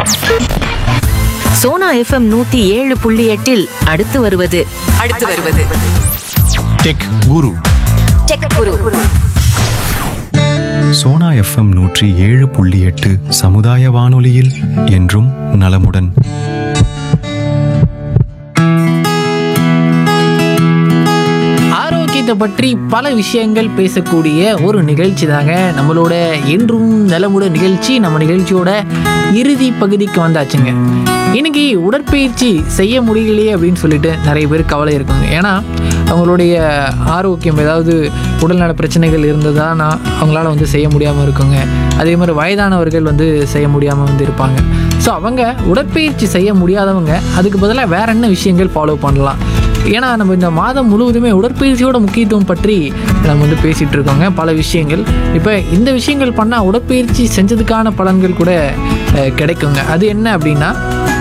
Sona FM நூத்தி ஏழு புள்ளி எட்டில் அடுத்து வருவது அடுத்து வருவது டெக் குரு சோனா எஃப்எம் நூற்றி ஏழு புள்ளி எட்டு சமுதாய வானொலியில் என்றும் நலமுடன் ஆரோக்கியத்தை பற்றி பல விஷயங்கள் பேசக்கூடிய ஒரு நிகழ்ச்சி தாங்க நம்மளோட என்றும் நலமுட நிகழ்ச்சி நம்ம நிகழ்ச்சியோட இறுதி பகுதிக்கு வந்தாச்சுங்க இன்னைக்கு உடற்பயிற்சி செய்ய முடியலையே அப்படின்னு சொல்லிட்டு நிறைய பேர் கவலை இருக்குங்க ஏன்னா அவங்களுடைய ஆரோக்கியம் ஏதாவது உடல்நல பிரச்சனைகள் இருந்ததுன்னா அவங்களால வந்து செய்ய முடியாமல் இருக்குங்க அதே மாதிரி வயதானவர்கள் வந்து செய்ய முடியாமல் வந்து இருப்பாங்க ஸோ அவங்க உடற்பயிற்சி செய்ய முடியாதவங்க அதுக்கு பதிலாக வேற என்ன விஷயங்கள் ஃபாலோ பண்ணலாம் ஏன்னா நம்ம இந்த மாதம் முழுவதுமே உடற்பயிற்சியோட முக்கியத்துவம் பற்றி நம்ம வந்து பேசிகிட்டு இருக்கோங்க பல விஷயங்கள் இப்போ இந்த விஷயங்கள் பண்ணால் உடற்பயிற்சி செஞ்சதுக்கான பலன்கள் கூட அஹ், கிடைக்குங்க அது என்ன அப்படின்னா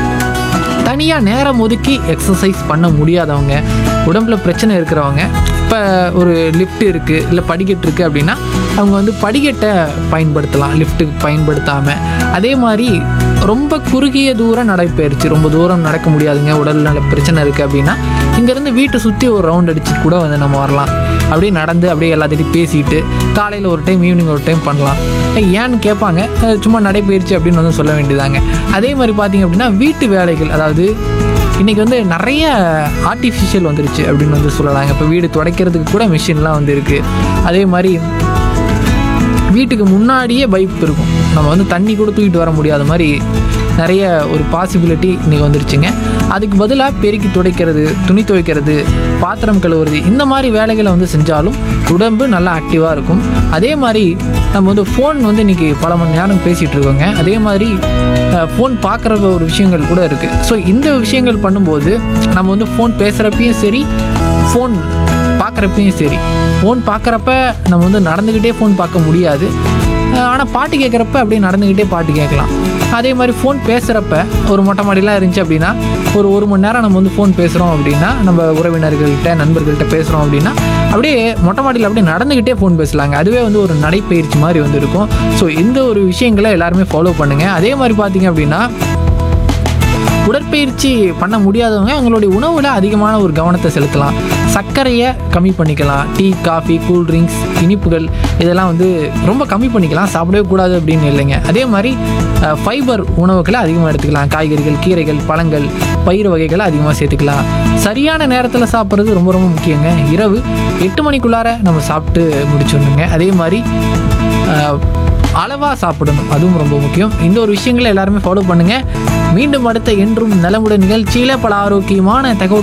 தனியாக நேரம் ஒதுக்கி எக்ஸசைஸ் பண்ண முடியாதவங்க உடம்புல பிரச்சனை இருக்கிறவங்க இப்போ ஒரு லிஃப்ட் இருக்குது இல்லை படிக்கட்டு இருக்குது அப்படின்னா அவங்க வந்து படிக்கட்டை பயன்படுத்தலாம் லிஃப்ட்டுக்கு பயன்படுத்தாமல் அதே மாதிரி ரொம்ப குறுகிய தூரம் நடைப்பயிற்சி ரொம்ப தூரம் நடக்க முடியாதுங்க உடல் நல பிரச்சனை இருக்குது அப்படின்னா இங்கேருந்து வீட்டை சுற்றி ஒரு ரவுண்ட் அடிச்சுட்டு கூட வந்து நம்ம வரலாம் அப்படியே நடந்து அப்படியே எல்லாத்திட்டையும் பேசிட்டு காலையில் ஒரு டைம் ஈவினிங் ஒரு டைம் பண்ணலாம் ஏய், ஏன்னு கேட்பாங்க அஹ் சும்மா நடைப்பயிற்சி அப்படின்னு வந்து சொல்ல வேண்டியதாங்க அதே மாதிரி பார்த்தீங்க அப்படின்னா வீட்டு வேலைகள் அதாவது இன்றைக்கி வந்து நிறைய ஆர்டிஃபிஷியல் வந்துருச்சு அப்படின்னு வந்து சொல்லலாங்க இப்போ வீடு துடைக்கிறதுக்கு கூட மிஷின்லாம் வந்து இருக்குது அதே மாதிரி வீட்டுக்கு முன்னாடியே பைப் இருக்கும் நம்ம வந்து தண்ணி கூட தூக்கிட்டு வர முடியாத மாதிரி நிறைய ஒரு பாசிபிலிட்டி இன்றைக்கி வந்துருச்சுங்க அதுக்கு பதிலாக பெருக்கி துடைக்கிறது துணி துவைக்கிறது பாத்திரம் கழுவுறது இந்த மாதிரி வேலைகளை வந்து செஞ்சாலும் உடம்பு நல்லா ஆக்டிவாக இருக்கும் அதே மாதிரி நம்ம வந்து ஃபோன் வந்து இன்றைக்கி பல மணி நேரம் பேசிகிட்டு இருக்கோங்க அதே மாதிரி ஃபோன் பார்க்குற ஒரு விஷயங்கள் கூட இருக்குது ஸோ இந்த விஷயங்கள் பண்ணும்போது நம்ம வந்து ஃபோன் பேசுகிறப்பையும் சரி ஃபோன் பார்க்குறப்பையும் சரி ஃபோன் பார்க்குறப்ப நம்ம வந்து நடந்துக்கிட்டே ஃபோன் பார்க்க முடியாது ஆனால் பாட்டு கேட்குறப்ப அப்படியே நடந்துக்கிட்டே பாட்டு கேட்கலாம் அதே மாதிரி ஃபோன் பேசுகிறப்ப ஒரு மொட்டை மாடிலாம் இருந்துச்சு அப்படின்னா ஒரு ஒரு மணி நேரம் நம்ம வந்து ஃபோன் பேசுகிறோம் அப்படின்னா நம்ம உறவினர்கள்கிட்ட நண்பர்கள்ட்ட பேசுகிறோம் அப்படின்னா அப்படியே மொட்டை மாடியில் அப்படியே நடந்துக்கிட்டே ஃபோன் பேசலாங்க அதுவே வந்து ஒரு நடைப்பயிற்சி மாதிரி வந்து இருக்கும் ஸோ இந்த ஒரு விஷயங்களை எல்லாருமே ஃபாலோ பண்ணுங்கள் அதே மாதிரி பார்த்தீங்க அப்படின்னா உடற்பயிற்சி பண்ண முடியாதவங்க அவங்களுடைய உணவில் அதிகமான ஒரு கவனத்தை செலுத்தலாம் சர்க்கரையை கம்மி பண்ணிக்கலாம் டீ காஃபி கூல் ட்ரிங்க்ஸ் இனிப்புகள் இதெல்லாம் வந்து ரொம்ப கம்மி பண்ணிக்கலாம் சாப்பிடவே கூடாது அப்படின்னு இல்லைங்க அதே மாதிரி ஃபைபர் உணவுகளை அதிகமாக எடுத்துக்கலாம் காய்கறிகள் கீரைகள் பழங்கள் பயிர் வகைகளை அதிகமாக சேர்த்துக்கலாம் சரியான நேரத்தில் சாப்பிட்றது ரொம்ப ரொம்ப முக்கியங்க இரவு எட்டு மணிக்குள்ளார நம்ம சாப்பிட்டு முடிச்சிடணுங்க அதே மாதிரி அஹ், அளவாக சாப்பிடணும் அதுவும் ரொம்ப முக்கியம் இந்த ஒரு விஷயங்களை எல்லாருமே ஃபாலோ பண்ணுங்கள் மீண்டும் அடுத்த என்றும் நலமுடன் நிகழ்ச்சியில் பல ஆரோக்கியமான தகவல்